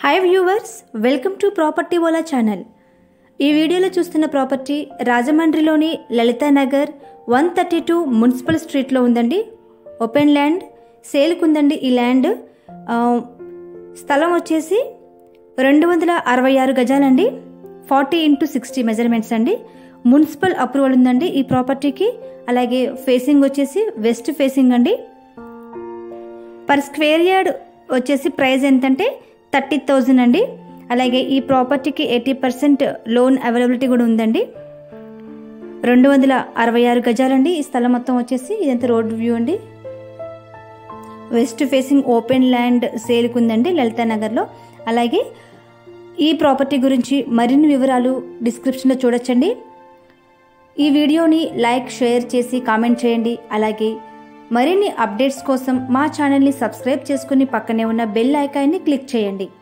hi viewers welcome to property Ola channel ఈ వీడియోలో చూస్తున్న ప్రాపర్టీ రాజమండ్రిలోని Lalitha Nagar one thirty two municipal స్ట్రీట్లో ఉందండి ఓపెన్ ల్యాండ్ సేల్కి ఉందండి ఈ ల్యాండ్ ఆ, స్థలం వచ్చేసి రెండు వందల అరవై ఆరు గజాలండి ఫార్టీ ఇంటూ సిక్స్టీ మెజర్మెంట్స్ అండి మున్సిపల్ అప్రూవల్ ఉందండి ఈ ప్రాపర్టీకి అలాగే ఫేసింగ్ వచ్చేసి వెస్ట్ ఫేసింగ్ అండి పర్ స్క్వేర్ యార్డ్ వచ్చేసి ప్రైస్ ఎంతంటే థర్టీ థౌజండ్ అండి అలాగే ఈ ప్రాపర్టీకి ఎయిటీ పర్సెంట్ లోన్ అవైలబిలిటీ కూడా ఉందండి రెండు వందల అరవై ఆరు గజాలండి ఈ స్థలం మొత్తం వచ్చేసి ఇదంతా రోడ్ వ్యూ అండి వెస్ట్ ఫేసింగ్ ఓపెన్ ల్యాండ్ సేల్కి ఉందండి లలితా నగర్లో అలాగే ఈ ప్రాపర్టీ గురించి మరిన్ని వివరాలు డిస్క్రిప్షన్లో చూడొచ్చండి ఈ వీడియోని లైక్ షేర్ చేసి కామెంట్ చేయండి అలాగే మరిన్ని అప్డేట్స్ కోసం మా ఛానల్ని సబ్స్క్రైబ్ చేసుకుని పక్కనే ఉన్న బెల్ ఐకాన్ని క్లిక్ చేయండి